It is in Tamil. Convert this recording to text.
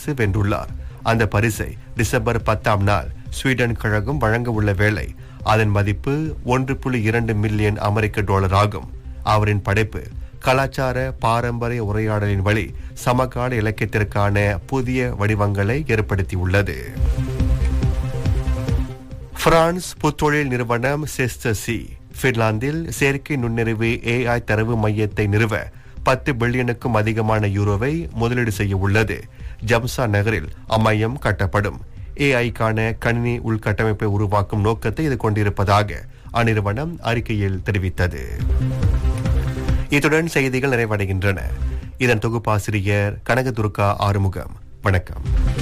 பரிசு வென்றுள்ளார் அந்த பரிசை டிசம்பர் பத்தாம் நாள் ஸ்வீடன் கழகம் வழங்க உள்ள வேளை அதன் மதிப்பு ஒன்று புள்ளி இரண்டு மில்லியன் அமெரிக்க டாலர் ஆகும் அவரின் படைப்பு கலாச்சார பாரம்பரிய உரையாடலின் வழி சமகால இலக்கியத்திற்கான புதிய வடிவங்களை ஏற்படுத்தியுள்ளது பிரான்ஸ் புத்தொழில் நிறுவனம் செஸ்டர் சி பின்லாந்தில் செயற்கை நுண்ணறிவு ஏஐ தரவு மையத்தை நிறுவ பத்து பில்லியனுக்கும் அதிகமான யூரோவை முதலீடு செய்ய உள்ளது ஜம்சா நகரில் அம்மையம் கட்டப்படும் ஏஐக்கான கணினி உள்கட்டமைப்பை உருவாக்கும் நோக்கத்தை இது கொண்டிருப்பதாக அந்நிறுவனம் அறிக்கையில் தெரிவித்தது இத்துடன் செய்திகள் நிறைவடைகின்றன இதன் தொகுப்பாசிரியர் கனகதுர்கா ஆறுமுகம் வணக்கம்